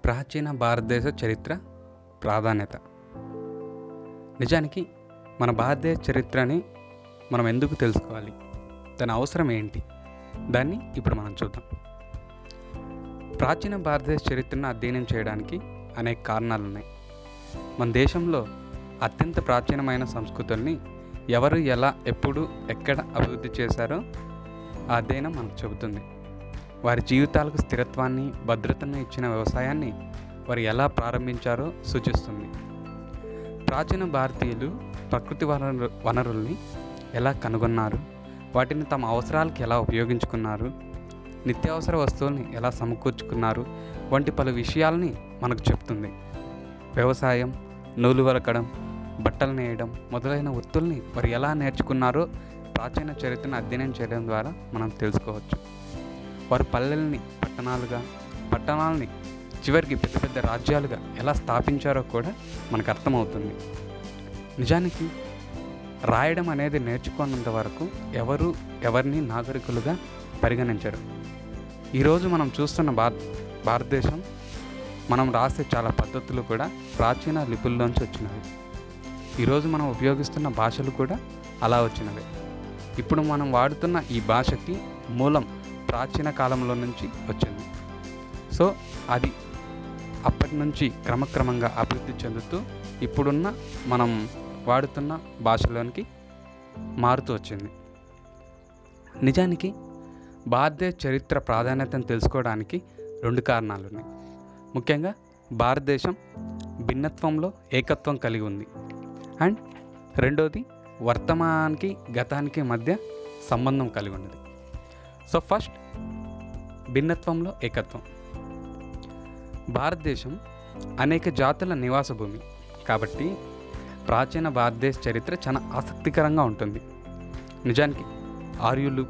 ప్రాచీన భారతదేశ చరిత్ర ప్రాధాన్యత నిజానికి మన భారతదేశ చరిత్రని మనం ఎందుకు తెలుసుకోవాలి దాని అవసరం ఏంటి దాన్ని ఇప్పుడు మనం చూద్దాం ప్రాచీన భారతదేశ చరిత్రను అధ్యయనం చేయడానికి అనేక కారణాలు ఉన్నాయి మన దేశంలో అత్యంత ప్రాచీనమైన సంస్కృతుల్ని ఎవరు ఎలా ఎప్పుడు ఎక్కడ అభివృద్ధి చేశారో ఆ అధ్యయనం మనకు చెబుతుంది వారి జీవితాలకు స్థిరత్వాన్ని భద్రతను ఇచ్చిన వ్యవసాయాన్ని వారు ఎలా ప్రారంభించారో సూచిస్తుంది ప్రాచీన భారతీయులు ప్రకృతి వనరు వనరుల్ని ఎలా కనుగొన్నారు వాటిని తమ అవసరాలకు ఎలా ఉపయోగించుకున్నారు నిత్యావసర వస్తువుల్ని ఎలా సమకూర్చుకున్నారు వంటి పలు విషయాల్ని మనకు చెప్తుంది వ్యవసాయం నూలు వలకడం బట్టలు నేయడం మొదలైన వృత్తుల్ని వారు ఎలా నేర్చుకున్నారో ప్రాచీన చరిత్రను అధ్యయనం చేయడం ద్వారా మనం తెలుసుకోవచ్చు వారు పల్లెల్ని పట్టణాలుగా పట్టణాలని చివరికి పెద్ద పెద్ద రాజ్యాలుగా ఎలా స్థాపించారో కూడా మనకు అర్థమవుతుంది నిజానికి రాయడం అనేది నేర్చుకున్నంత వరకు ఎవరు ఎవరిని నాగరికులుగా పరిగణించరు ఈరోజు మనం చూస్తున్న భారత భారతదేశం మనం రాసే చాలా పద్ధతులు కూడా ప్రాచీన లిపుల్లోంచి వచ్చినవి ఈరోజు మనం ఉపయోగిస్తున్న భాషలు కూడా అలా వచ్చినవే ఇప్పుడు మనం వాడుతున్న ఈ భాషకి మూలం ప్రాచీన కాలంలో నుంచి వచ్చింది సో అది అప్పటి నుంచి క్రమక్రమంగా అభివృద్ధి చెందుతూ ఇప్పుడున్న మనం వాడుతున్న భాషలోనికి మారుతూ వచ్చింది నిజానికి భారతదేశ చరిత్ర ప్రాధాన్యతను తెలుసుకోవడానికి రెండు కారణాలు ఉన్నాయి ముఖ్యంగా భారతదేశం భిన్నత్వంలో ఏకత్వం కలిగి ఉంది అండ్ రెండోది వర్తమానానికి గతానికి మధ్య సంబంధం కలిగి ఉన్నది సో ఫస్ట్ భిన్నత్వంలో ఏకత్వం భారతదేశం అనేక జాతుల నివాస భూమి కాబట్టి ప్రాచీన భారతదేశ చరిత్ర చాలా ఆసక్తికరంగా ఉంటుంది నిజానికి ఆర్యులు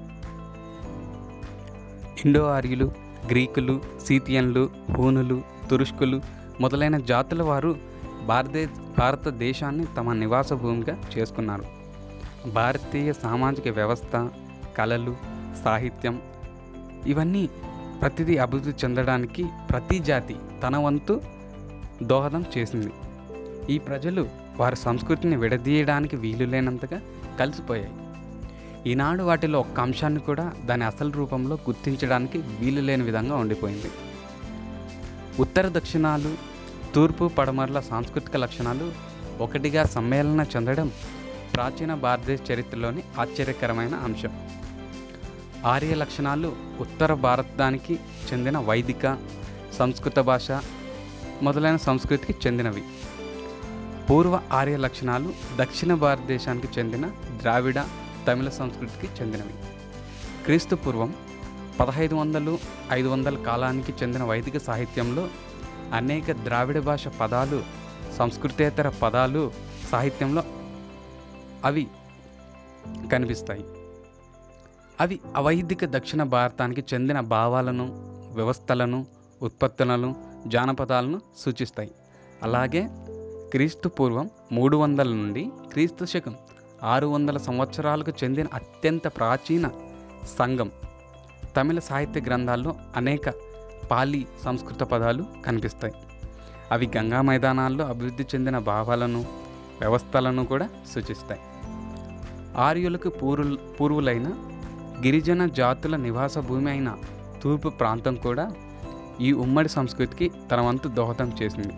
ఇండో ఆర్యులు గ్రీకులు సీతియన్లు హూనులు తురుష్కులు మొదలైన జాతుల వారు భారతదే భారతదేశాన్ని తమ నివాస భూమిగా చేసుకున్నారు భారతీయ సామాజిక వ్యవస్థ కళలు సాహిత్యం ఇవన్నీ ప్రతిదీ అభివృద్ధి చెందడానికి ప్రతి జాతి తన వంతు దోహదం చేసింది ఈ ప్రజలు వారి సంస్కృతిని విడదీయడానికి వీలు లేనంతగా కలిసిపోయాయి ఈనాడు వాటిలో ఒక్క అంశాన్ని కూడా దాని అసలు రూపంలో గుర్తించడానికి వీలు లేని విధంగా ఉండిపోయింది ఉత్తర దక్షిణాలు తూర్పు పడమరల సాంస్కృతిక లక్షణాలు ఒకటిగా సమ్మేళన చెందడం ప్రాచీన భారతదేశ చరిత్రలోని ఆశ్చర్యకరమైన అంశం ఆర్య లక్షణాలు ఉత్తర భారతానికి చెందిన వైదిక సంస్కృత భాష మొదలైన సంస్కృతికి చెందినవి పూర్వ ఆర్య లక్షణాలు దక్షిణ భారతదేశానికి చెందిన ద్రావిడ తమిళ సంస్కృతికి చెందినవి క్రీస్తు పూర్వం పదహైదు వందలు ఐదు వందల కాలానికి చెందిన వైదిక సాహిత్యంలో అనేక ద్రావిడ భాష పదాలు సంస్కృతేతర పదాలు సాహిత్యంలో అవి కనిపిస్తాయి అవి అవైదిక దక్షిణ భారతానికి చెందిన భావాలను వ్యవస్థలను ఉత్పత్తులను జానపదాలను సూచిస్తాయి అలాగే క్రీస్తు పూర్వం మూడు వందల నుండి క్రీస్తు శకం ఆరు వందల సంవత్సరాలకు చెందిన అత్యంత ప్రాచీన సంఘం తమిళ సాహిత్య గ్రంథాల్లో అనేక పాలి సంస్కృత పదాలు కనిపిస్తాయి అవి గంగా మైదానాల్లో అభివృద్ధి చెందిన భావాలను వ్యవస్థలను కూడా సూచిస్తాయి ఆర్యులకు పూర్వు పూర్వులైన గిరిజన జాతుల నివాస భూమి అయిన తూర్పు ప్రాంతం కూడా ఈ ఉమ్మడి సంస్కృతికి తన వంతు దోహదం చేసింది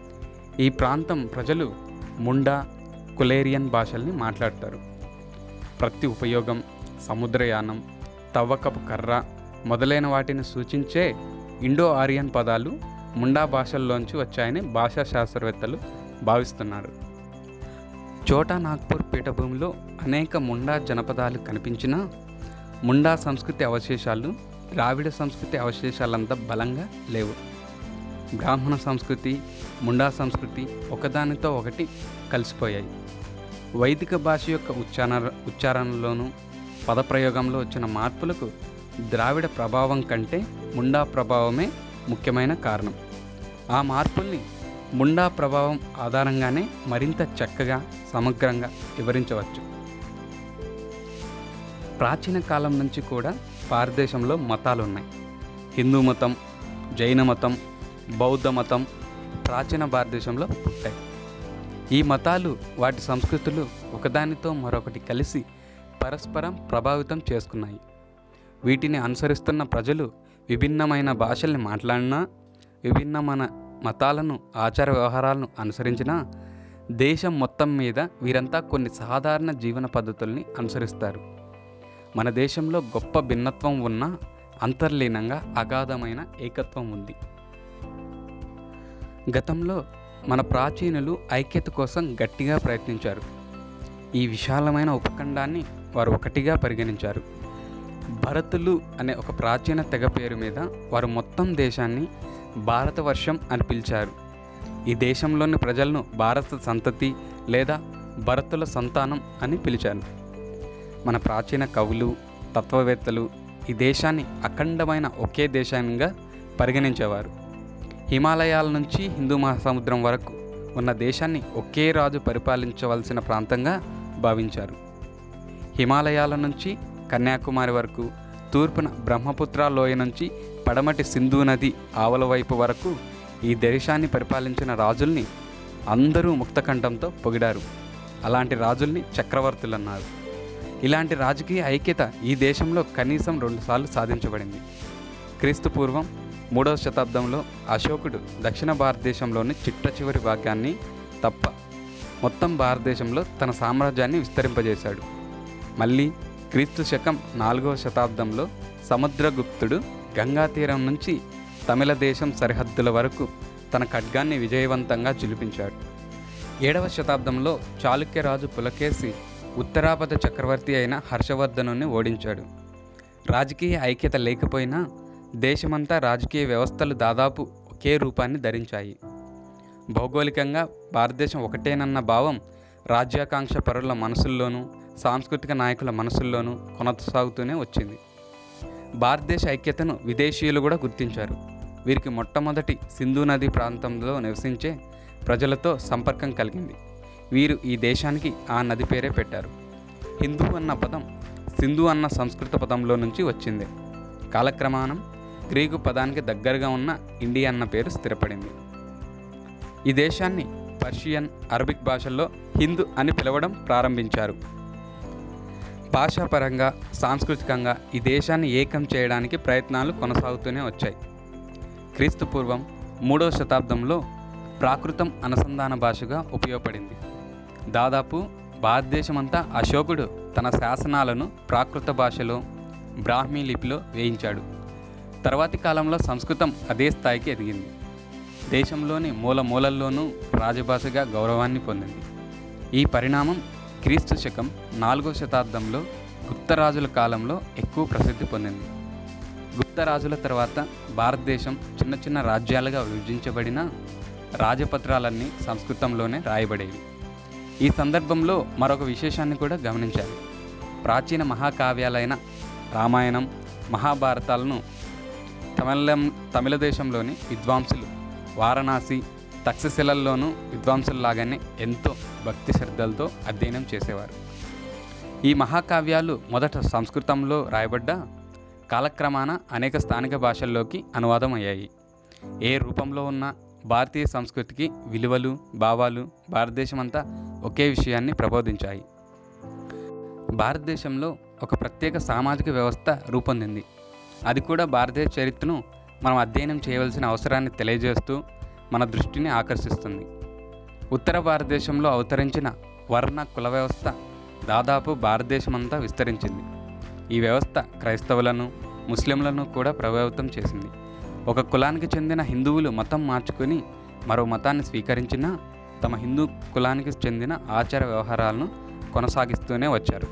ఈ ప్రాంతం ప్రజలు ముండా కులేరియన్ భాషల్ని మాట్లాడతారు ప్రతి ఉపయోగం సముద్రయానం తవ్వకపు కర్ర మొదలైన వాటిని సూచించే ఇండో ఆరియన్ పదాలు ముండా భాషల్లోంచి వచ్చాయని భాషా శాస్త్రవేత్తలు భావిస్తున్నారు చోటా నాగ్పూర్ పీఠభూమిలో అనేక ముండా జనపదాలు కనిపించినా ముండా సంస్కృతి అవశేషాలు ద్రావిడ సంస్కృతి అవశేషాలంతా బలంగా లేవు బ్రాహ్మణ సంస్కృతి ముండా సంస్కృతి ఒకదానితో ఒకటి కలిసిపోయాయి వైదిక భాష యొక్క ఉచ్చారణ ఉచ్చారణలోనూ పదప్రయోగంలో వచ్చిన మార్పులకు ద్రావిడ ప్రభావం కంటే ముండా ప్రభావమే ముఖ్యమైన కారణం ఆ మార్పుల్ని ముండా ప్రభావం ఆధారంగానే మరింత చక్కగా సమగ్రంగా వివరించవచ్చు ప్రాచీన కాలం నుంచి కూడా భారతదేశంలో మతాలు ఉన్నాయి హిందూ మతం జైన మతం బౌద్ధ మతం ప్రాచీన భారతదేశంలో పుట్టాయి ఈ మతాలు వాటి సంస్కృతులు ఒకదానితో మరొకటి కలిసి పరస్పరం ప్రభావితం చేసుకున్నాయి వీటిని అనుసరిస్తున్న ప్రజలు విభిన్నమైన భాషల్ని మాట్లాడినా విభిన్నమైన మతాలను ఆచార వ్యవహారాలను అనుసరించినా దేశం మొత్తం మీద వీరంతా కొన్ని సాధారణ జీవన పద్ధతుల్ని అనుసరిస్తారు మన దేశంలో గొప్ప భిన్నత్వం ఉన్న అంతర్లీనంగా అగాధమైన ఏకత్వం ఉంది గతంలో మన ప్రాచీనులు ఐక్యత కోసం గట్టిగా ప్రయత్నించారు ఈ విశాలమైన ఉపఖండాన్ని వారు ఒకటిగా పరిగణించారు భరతులు అనే ఒక ప్రాచీన తెగ పేరు మీద వారు మొత్తం దేశాన్ని భారతవర్షం అని పిలిచారు ఈ దేశంలోని ప్రజలను భారత సంతతి లేదా భరతుల సంతానం అని పిలిచారు మన ప్రాచీన కవులు తత్వవేత్తలు ఈ దేశాన్ని అఖండమైన ఒకే దేశంగా పరిగణించేవారు హిమాలయాల నుంచి హిందూ మహాసముద్రం వరకు ఉన్న దేశాన్ని ఒకే రాజు పరిపాలించవలసిన ప్రాంతంగా భావించారు హిమాలయాల నుంచి కన్యాకుమారి వరకు తూర్పున బ్రహ్మపుత్ర లోయ నుంచి పడమటి సింధు నది ఆవల వైపు వరకు ఈ దేశాన్ని పరిపాలించిన రాజుల్ని అందరూ ముక్తకంఠంతో పొగిడారు అలాంటి రాజుల్ని చక్రవర్తులు అన్నారు ఇలాంటి రాజకీయ ఐక్యత ఈ దేశంలో కనీసం రెండుసార్లు సాధించబడింది క్రీస్తు పూర్వం మూడవ శతాబ్దంలో అశోకుడు దక్షిణ భారతదేశంలోని చిట్ట చివరి భాగాన్ని తప్ప మొత్తం భారతదేశంలో తన సామ్రాజ్యాన్ని విస్తరింపజేశాడు మళ్ళీ క్రీస్తు శకం నాలుగవ శతాబ్దంలో సముద్రగుప్తుడు గంగా తీరం నుంచి తమిళ దేశం సరిహద్దుల వరకు తన ఖడ్గాన్ని విజయవంతంగా చిలిపించాడు ఏడవ శతాబ్దంలో చాళుక్యరాజు పులకేసి ఉత్తరాపద చక్రవర్తి అయిన హర్షవర్ధనుని ఓడించాడు రాజకీయ ఐక్యత లేకపోయినా దేశమంతా రాజకీయ వ్యవస్థలు దాదాపు ఒకే రూపాన్ని ధరించాయి భౌగోళికంగా భారతదేశం ఒకటేనన్న భావం రాజ్యాకాంక్ష పరుల మనసుల్లోనూ సాంస్కృతిక నాయకుల మనసుల్లోనూ కొనసాగుతూనే వచ్చింది భారతదేశ ఐక్యతను విదేశీయులు కూడా గుర్తించారు వీరికి మొట్టమొదటి సింధు నది ప్రాంతంలో నివసించే ప్రజలతో సంపర్కం కలిగింది వీరు ఈ దేశానికి ఆ నది పేరే పెట్టారు హిందూ అన్న పదం సింధు అన్న సంస్కృత పదంలో నుంచి వచ్చింది కాలక్రమానం గ్రీకు పదానికి దగ్గరగా ఉన్న ఇండియా అన్న పేరు స్థిరపడింది ఈ దేశాన్ని పర్షియన్ అరబిక్ భాషల్లో హిందూ అని పిలవడం ప్రారంభించారు భాషాపరంగా సాంస్కృతికంగా ఈ దేశాన్ని ఏకం చేయడానికి ప్రయత్నాలు కొనసాగుతూనే వచ్చాయి క్రీస్తు పూర్వం మూడవ శతాబ్దంలో ప్రాకృతం అనుసంధాన భాషగా ఉపయోగపడింది దాదాపు భారతదేశమంతా అశోకుడు తన శాసనాలను ప్రాకృత భాషలో బ్రాహ్మీ లిపిలో వేయించాడు తర్వాతి కాలంలో సంస్కృతం అదే స్థాయికి ఎదిగింది దేశంలోని మూల మూలల్లోనూ రాజభాషగా గౌరవాన్ని పొందింది ఈ పరిణామం క్రీస్తు శకం నాలుగో శతాబ్దంలో గుప్తరాజుల కాలంలో ఎక్కువ ప్రసిద్ధి పొందింది గుప్తరాజుల తర్వాత భారతదేశం చిన్న చిన్న రాజ్యాలుగా విభజించబడిన రాజపత్రాలన్నీ సంస్కృతంలోనే రాయబడేవి ఈ సందర్భంలో మరొక విశేషాన్ని కూడా గమనించాలి ప్రాచీన మహాకావ్యాలైన రామాయణం మహాభారతాలను తమిళం తమిళ దేశంలోని విద్వాంసులు వారణాసి తక్షశిలల్లోనూ విద్వాంసుల్లాగానే ఎంతో భక్తి శ్రద్ధలతో అధ్యయనం చేసేవారు ఈ మహాకావ్యాలు మొదట సంస్కృతంలో రాయబడ్డ కాలక్రమాన అనేక స్థానిక భాషల్లోకి అనువాదం అయ్యాయి ఏ రూపంలో ఉన్న భారతీయ సంస్కృతికి విలువలు భావాలు భారతదేశమంతా ఒకే విషయాన్ని ప్రబోధించాయి భారతదేశంలో ఒక ప్రత్యేక సామాజిక వ్యవస్థ రూపొందింది అది కూడా భారతదేశ చరిత్రను మనం అధ్యయనం చేయవలసిన అవసరాన్ని తెలియజేస్తూ మన దృష్టిని ఆకర్షిస్తుంది ఉత్తర భారతదేశంలో అవతరించిన వర్ణ కుల వ్యవస్థ దాదాపు భారతదేశమంతా విస్తరించింది ఈ వ్యవస్థ క్రైస్తవులను ముస్లింలను కూడా ప్రభావితం చేసింది ఒక కులానికి చెందిన హిందువులు మతం మార్చుకొని మరో మతాన్ని స్వీకరించినా తమ హిందూ కులానికి చెందిన ఆచార వ్యవహారాలను కొనసాగిస్తూనే వచ్చారు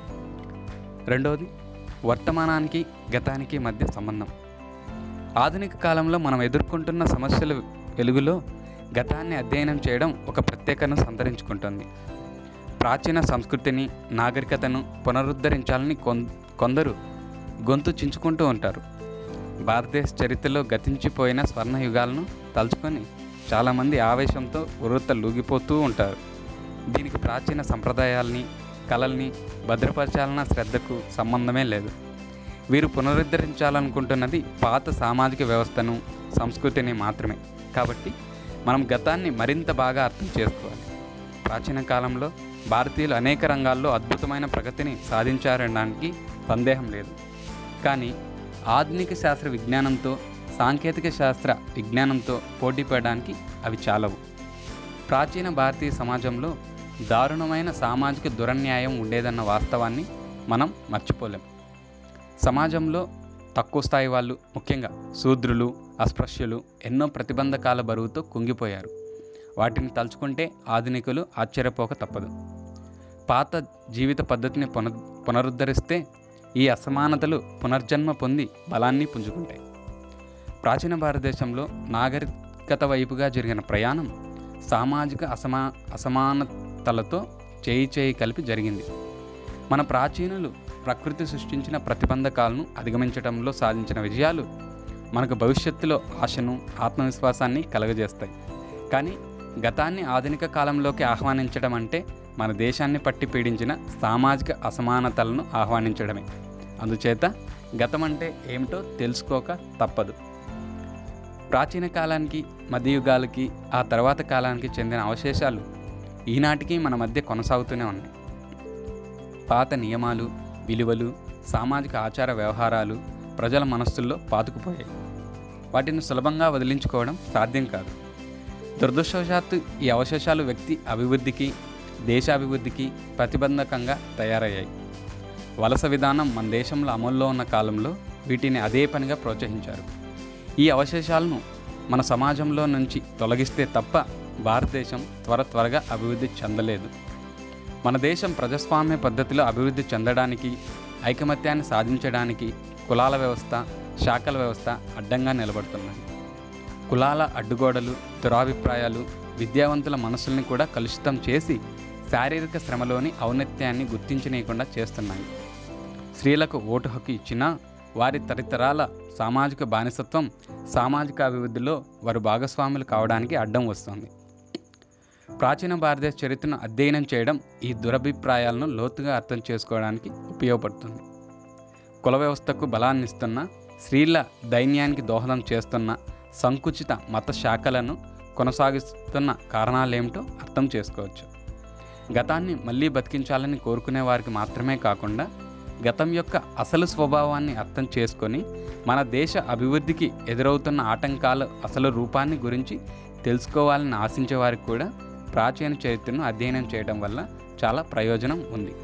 రెండవది వర్తమానానికి గతానికి మధ్య సంబంధం ఆధునిక కాలంలో మనం ఎదుర్కొంటున్న సమస్యల వెలుగులో గతాన్ని అధ్యయనం చేయడం ఒక ప్రత్యేకను సంతరించుకుంటుంది ప్రాచీన సంస్కృతిని నాగరికతను పునరుద్ధరించాలని కొం- కొందరు గొంతు చించుకుంటూ ఉంటారు భారతదేశ చరిత్రలో గతించిపోయిన స్వర్ణ యుగాలను తలుచుకొని చాలామంది ఆవేశంతో ఉర్రత లూగిపోతూ ఉంటారు దీనికి ప్రాచీన సంప్రదాయాల్ని కళల్ని భద్రపరచాలన్న శ్రద్ధకు సంబంధమే లేదు వీరు పునరుద్ధరించాలనుకుంటున్నది పాత సామాజిక వ్యవస్థను సంస్కృతిని మాత్రమే కాబట్టి మనం గతాన్ని మరింత బాగా అర్థం చేసుకోవాలి ప్రాచీన కాలంలో భారతీయులు అనేక రంగాల్లో అద్భుతమైన ప్రగతిని సాధించారనడానికి సందేహం లేదు కానీ ఆధునిక శాస్త్ర విజ్ఞానంతో సాంకేతిక శాస్త్ర విజ్ఞానంతో పోటీ పడడానికి అవి చాలవు ప్రాచీన భారతీయ సమాజంలో దారుణమైన సామాజిక దురన్యాయం ఉండేదన్న వాస్తవాన్ని మనం మర్చిపోలేం సమాజంలో తక్కువ స్థాయి వాళ్ళు ముఖ్యంగా శూద్రులు అస్పృశ్యులు ఎన్నో ప్రతిబంధకాల బరువుతో కుంగిపోయారు వాటిని తలుచుకుంటే ఆధునికులు ఆశ్చర్యపోక తప్పదు పాత జీవిత పద్ధతిని పున పునరుద్ధరిస్తే ఈ అసమానతలు పునర్జన్మ పొంది బలాన్ని పుంజుకుంటాయి ప్రాచీన భారతదేశంలో నాగరికత వైపుగా జరిగిన ప్రయాణం సామాజిక అసమా అసమానతలతో చేయి చేయి కలిపి జరిగింది మన ప్రాచీనులు ప్రకృతి సృష్టించిన ప్రతిబంధకాలను అధిగమించడంలో సాధించిన విజయాలు మనకు భవిష్యత్తులో ఆశను ఆత్మవిశ్వాసాన్ని కలగజేస్తాయి కానీ గతాన్ని ఆధునిక కాలంలోకి ఆహ్వానించడం అంటే మన దేశాన్ని పట్టి పీడించిన సామాజిక అసమానతలను ఆహ్వానించడమే అందుచేత గతం అంటే ఏమిటో తెలుసుకోక తప్పదు ప్రాచీన కాలానికి మధ్యయుగాలకి ఆ తర్వాత కాలానికి చెందిన అవశేషాలు ఈనాటికి మన మధ్య కొనసాగుతూనే ఉన్నాయి పాత నియమాలు విలువలు సామాజిక ఆచార వ్యవహారాలు ప్రజల మనస్సుల్లో పాతుకుపోయాయి వాటిని సులభంగా వదిలించుకోవడం సాధ్యం కాదు దురదృష్టవశాత్తు ఈ అవశేషాలు వ్యక్తి అభివృద్ధికి దేశాభివృద్ధికి ప్రతిబంధకంగా తయారయ్యాయి వలస విధానం మన దేశంలో అమల్లో ఉన్న కాలంలో వీటిని అదే పనిగా ప్రోత్సహించారు ఈ అవశేషాలను మన సమాజంలో నుంచి తొలగిస్తే తప్ప భారతదేశం త్వర త్వరగా అభివృద్ధి చెందలేదు మన దేశం ప్రజాస్వామ్య పద్ధతిలో అభివృద్ధి చెందడానికి ఐకమత్యాన్ని సాధించడానికి కులాల వ్యవస్థ శాఖల వ్యవస్థ అడ్డంగా నిలబడుతున్నాయి కులాల అడ్డుగోడలు దురాభిప్రాయాలు విద్యావంతుల మనసుల్ని కూడా కలుషితం చేసి శారీరక శ్రమలోని ఔన్నత్యాన్ని గుర్తించనీయకుండా చేస్తున్నాయి స్త్రీలకు ఓటు హక్కు ఇచ్చినా వారి తరతరాల సామాజిక బానిసత్వం సామాజిక అభివృద్ధిలో వారు భాగస్వాములు కావడానికి అడ్డం వస్తుంది ప్రాచీన భారతదేశ చరిత్రను అధ్యయనం చేయడం ఈ దురభిప్రాయాలను లోతుగా అర్థం చేసుకోవడానికి ఉపయోగపడుతుంది కుల వ్యవస్థకు బలాన్ని ఇస్తున్న స్త్రీల దైన్యానికి దోహదం చేస్తున్న సంకుచిత మత శాఖలను కొనసాగిస్తున్న కారణాలేమిటో అర్థం చేసుకోవచ్చు గతాన్ని మళ్ళీ బతికించాలని కోరుకునే వారికి మాత్రమే కాకుండా గతం యొక్క అసలు స్వభావాన్ని అర్థం చేసుకొని మన దేశ అభివృద్ధికి ఎదురవుతున్న ఆటంకాల అసలు రూపాన్ని గురించి తెలుసుకోవాలని ఆశించే వారికి కూడా ప్రాచీన చరిత్రను అధ్యయనం చేయడం వల్ల చాలా ప్రయోజనం ఉంది